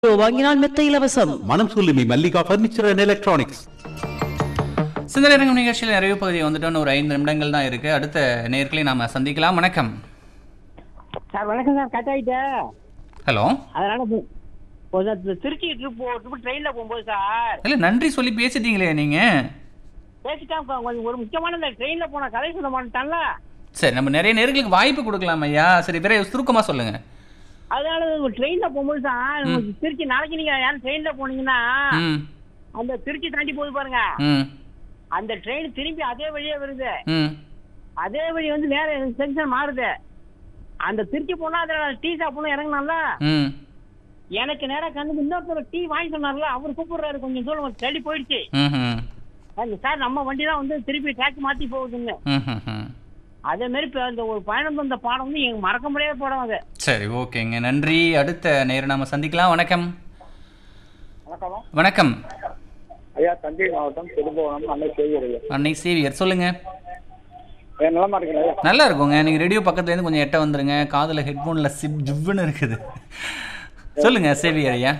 வாங்கினால் மெத்த இலவசம் மனம் சொல்லுமி மல்லிகா பர்னிச்சர் அண்ட் எலக்ட்ரானிக்ஸ் சிந்தனைரங்கம் நிகழ்ச்சியில் நிறைவு பகுதி வந்துட்டோன்னு ஒரு ஐந்து நிமிடங்கள் தான் இருக்கு அடுத்த நேர்களை நாம சந்திக்கலாம் வணக்கம் சார் வணக்கம் சார் கட் ஆயிட்டேன் ஹலோ அதனால இப்போ- இப்போ சார் இந்த திருச்சி ட்ரிப் ட்ரிப் ட்ரெயினில் போகும்போது சார் இல்ல நன்றி சொல்லி பேசிட்டீங்களே நீங்க பேசிட்டான் இப்ப கொஞ்சம் ஒரு முக்கியமான இந்த ட்ரெயினில் போன கதை சொல்ல மாட்டான்ல சரி நம்ம நிறைய நேர்களுக்கு வாய்ப்பு கொடுக்கலாம் ஐயா சரி வேற சுருக்கமா சொல்லுங்க அதனால ஒரு ட்ரெயினில் போகும்போது சார் உங்களுக்கு திருச்சி நாளைக்கு நீங்க யாரும் ட்ரெயினில் போனீங்கன்னா ம் அந்த திருச்சி தாண்டி போய் பாருங்க ம் அந்த ட்ரெயின் திரும்பி அதே வழியே வருது ம் அதே வழி வந்து வேற செக்ஷன் மாறுது அந்த திருச்சி போனா அதில் டீ சாப்பிடணும் இறங்கினால ம் எனக்கு நேரம் கண்ணுக்கு இன்னொருத்தர் டீ வாங்கி சொன்னார்ல அவர் கூப்பிடுறாரு கொஞ்சம் தூரம் தள்ளி போயிடுச்சு ம்ஹும். அது சார் நம்ம வண்டி தான் வந்து திருப்பி ட்ராக் மாத்தி போகுதுங்க ம்ஹும். அதே மாதிரி இப்ப அந்த ஒரு பயணம் அந்த பாடம் வந்து எங்க மறக்க முடியாத பாடம் அது சரி ஓகேங்க நன்றி அடுத்த நேரம் நாம சந்திக்கலாம் வணக்கம் வணக்கம் வணக்கம் ஐயா தஞ்சை மாவட்டம் திருபுவனம் அன்னை செய்கிறது அன்னை சேவியர் சொல்லுங்க என் நிலமா இருக்கீங்களா ஐயா நல்லா இருக்குங்க நீங்க ரேடியோ பக்கத்துல இருந்து கொஞ்சம் எட்ட வந்துருங்க காதுல ஹெட்போன்ல சிப் ஜிவ்வுன்னு இருக்குது சொல்லுங்க சேவியர் ஐயா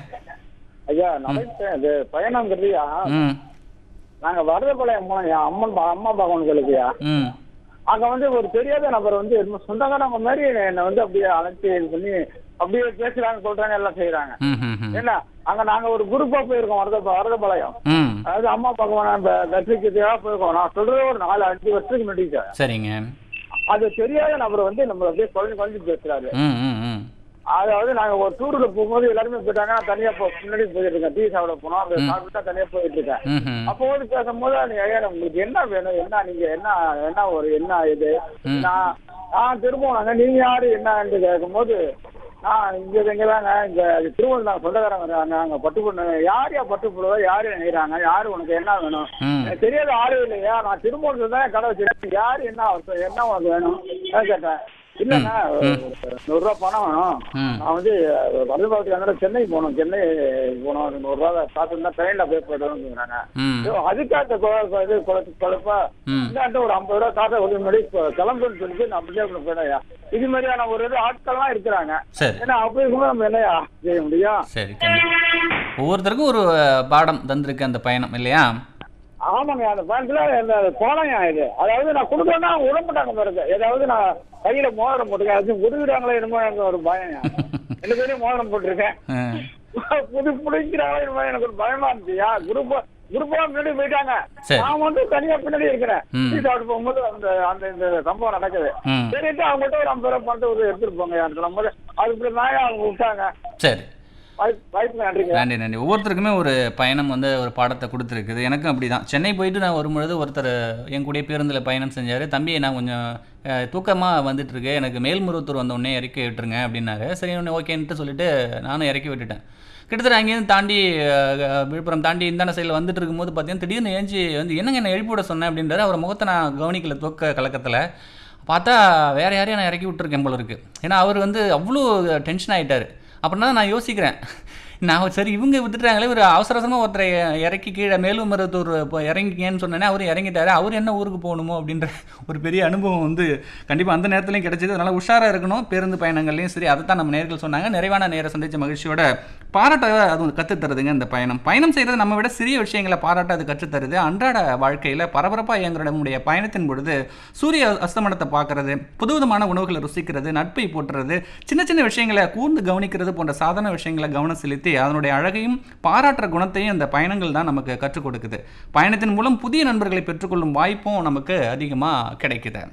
ஐயா நடைப்பயணம் இது பயணங்கிறதுயா ம் நாங்க வரதபாளையம் போனோம் ஐயா அம்மன் பா- அம்மா பகவான்களுக்குயா ம் அங்க வந்து ஒரு தெரியாத நபர் வந்து என்னமோ சொந்தக்காரங்க மாதிரி என்னை வந்து அப்படியே அழைச்சி இது பண்ணி அப்படியே பேசுறாங்க சொல்றாங்க எல்லாம் செய்யறாங்க ம் ம் ம் என்ன அங்க நாங்க ஒரு குரூப்பா போயிருக்கோம் வரத வரதபாளையம் ம் அதாவது அம்மா பகவான் கட்சிக்கு போயிருக்கோம் நான் சொல்றது ஒரு நாலு அஞ்சு வருஷத்துக்கு முன்னாடி சார் சரிங்க அது தெரியாத நபர் வந்து நம்மள அப்படியே குழஞ்சு குழஞ்சு பேசுறாரு ம் ம் ம் அதாவது நாங்க ஒரு டூர்ல போகும்போது எல்லாருமே போயிட்டாங்க நான் தனியா போ முன்னாடி போயிட்டு இருக்கேன் டீ சாப்பிட போனோம் அந்த சாப்பிட்டா தனியா போயிட்டு இருக்கேன் ம் ம் அப்போ வந்து பேசும்போது நீங்க ஐயா உங்களுக்கு என்ன வேணும் என்ன நீங்க என்ன என்ன ஒரு என்ன இது நான் நான் திரும்புவாங்க நீங்க யாரு என்னன்னு கேட்கும்போது நான் இங்க இங்கதாங்க இங்க திருவள்ளூர் நாங்க சொந்தக்காரங்க இருக்காங்க அங்க பட்டு பொண்ணு யார் யா பட்டு போடுவா யாரு நினைக்கிறாங்க யாரு உனக்கு என்ன வேணும் ம். எனக்கு தெரியாத ஆளு இல்லையா நான் திரும்பூர்ல தான் கடை வச்சிருக்கேன் யாரு என்ன அவசரம் என்ன உனக்கு வேணும் நான் கேட்டேன் இல்லைங்க ஒரு நூறு ரூபா பணம் வேணும் ம். நான் வந்து வலதுபாவத்துக்கு அங்கே சென்னை போகணும் சென்னை போகணும் ஒரு நூறு ரூபா காசு தான் ட்ரெயினில் போய் போயிடுவோங்கிறாங்க ம் அதுக்காக இது குழப்ப குழப்பா ம். இல்லாட்ட ஒரு ஐம்பது ரூபா காசை ஒரு முன்னாடி கிளம்புன்னு சொல்லிட்டு நான் அப்படியே போயிடையா இது மாதிரியான ஒரு இது ஆட்கள்லாம் இருக்கிறாங்க சரி ஏன்னா அப்படி இருக்கும்போது நம்ம என்னையா செய்ய முடியும் சரி கண்டிப்பா ஒவ்வொருத்தருக்கும் ஒரு அஹ், பாடம் தந்திருக்கு அந்த பயணம் இல்லையா ஆமாங்க அந்த பயணத்துல இந்த கோலையா இது அதாவது நான் கொடுக்கணும்னா உடம்புட்டாங்க பாருங்க ஏதாவது நான் கையில மோதிரம் போட்டுருக்கேன் அது உதவிடாங்களோ என்னமோ எனக்கு ஒரு பயம் ரெண்டு பேரும் மோதிரம் போட்டிருக்கேன் ம். புது புடிக்கிறாங்களோ என்னமோ எனக்கு ஒரு பயமா இருந்துச்சுயா குரூப் குரூப்பா முன்னாடி போயிட்டாங்க சரி. நான் வந்து தனியா பின்னாடி இருக்கிறேன் ம். டீ சாப்பிட்டு போகும்போது அந்த அந்த இந்த சம்பவம் நடக்குது ம். சரிட்டு அவங்கள்ட்ட ஒரு ஐம்பது ரூபா பணத்தை ஒரு எடுத்துட்டு போங்க எனக்கு சொல்லும்போது அது இப்படி நாயா அவங்க விட்டாங்க சரி வாய்ப்பு வாய்ப்பு நன்றிங்க நன்றி நன்றி ஒவ்வொருத்தருக்குமே ஒரு பயணம் வந்து ஒரு பாடத்தை கொடுத்துருக்குது எனக்கும் அப்படி தான் சென்னை போயிட்டு நான் வரும்பொழுது ஒருத்தர் என் கூடயே பேருந்தில் பயணம் செஞ்சார் தம்பி நான் கொஞ்சம் தூக்கமாக வந்துட்டு இருக்கு எனக்கு மேல்முருவத்தூர் வந்த உடனே இறக்கி விட்டுருங்க அப்படின்னாரு சரி உடனே ஓகேன்ட்டு சொல்லிட்டு நானும் இறக்கி விட்டுட்டேன் கிட்டத்தட்ட அங்கேருந்து தாண்டி அஹ், விழுப்புரம் தாண்டி இந்தாண்ட சைடில் வந்துட்டு இருக்கும்போது பார்த்தீங்கன்னா திடீர்னு ஏஞ்சி வந்து என்னங்க என்ன எழுப்பி விட சொன்னேன் அப்படின்றாரு அவர் முகத்தை நான் கவனிக்கல தூக்க கலக்கத்தில் பார்த்தா வேற யாரையும் நான் இறக்கி விட்டுருக்கேன் போல இருக்கு ஏன்னா அவர் வந்து அவ்வளோ டென்ஷன் ஆயிட்டாரு அப்படின்னா நான் யோசிக்கிறேன் நான் சரி இவங்க விட்டுட்டாங்களே ஒரு அவசர அவசரமாக ஒருத்தரை இறக்கி கீழே மேலும் மருத்துவர் இப்போ இறங்கிக்கேன்னு சொன்னேனே அவர் இறங்கிட்டாரு அவர் என்ன ஊருக்கு போகணுமோ அப்படின்ற ஒரு பெரிய அனுபவம் வந்து கண்டிப்பாக அந்த நேரத்துலையும் கிடைச்சது அதனால் உஷாராக இருக்கணும் பேருந்து பயணங்கள்லையும் சரி அதை தான் நம்ம நேர்கள் சொன்னாங்க நிறைவான நேரம் சந்திச்ச மகிழ்ச்சியோட பாராட்ட அது கற்றுத்தருதுங்க இந்த பயணம் பயணம் செய்கிறது நம்ம விட சிறிய விஷயங்களை பாராட்ட அது கற்றுத்தருது அன்றாட வாழ்க்கையில் பரபரப்பாக இயங்குற நம்முடைய பயணத்தின் பொழுது சூரிய அஸ்தமனத்தை பார்க்கறது புதுவிதமான உணவுகளை ருசிக்கிறது நட்பை போற்றுறது சின்ன சின்ன விஷயங்களை கூர்ந்து கவனிக்கிறது போன்ற சாதாரண விஷயங்களை கவனம் செலுத்தி அதனுடைய அழகையும் பாராட்டுற குணத்தையும் அந்த பயணங்கள் தான் நமக்கு கற்றுக் கொடுக்குது பயணத்தின் மூலம் புதிய நண்பர்களை பெற்றுக்கொள்ளும் வாய்ப்பும் நமக்கு அதிகமாக கிடைக்குது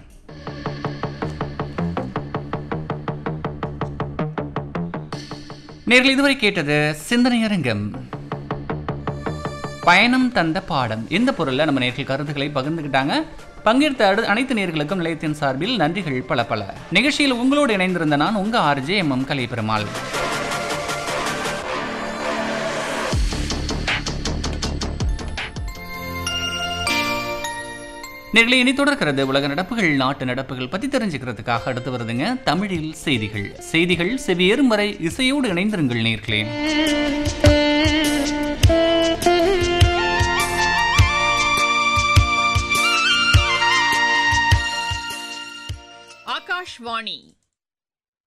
நேர்கள் இதுவரை கேட்டது சிந்தனையரங்கம் பயணம் தந்த பாடம் இந்த பொருள்ல நம்ம நேர்கள் கருத்துக்களை பகிர்ந்துக்கிட்டாங்க பங்கேற்ற அடு அனைத்து நேர்களுக்கும் நிலையத்தின் சார்பில் நன்றிகள் பல பல நிகழ்ச்சியில் உங்களோடு இணைந்திருந்த நான் உங்க ஆர்ஜே எம் எம் கலைபெருமாள் நேர்களை இனி தொடர்கிறது உலக நடப்புகள் நாட்டு நடப்புகள் பத்தி தெரிஞ்சுக்கிறதுக்காக அடுத்து வருதுங்க தமிழில் செய்திகள் செய்திகள் செவியேறும் வரை இசையோடு இணைந்திருங்கள் நேர்களே ஆகாஷ்வாணி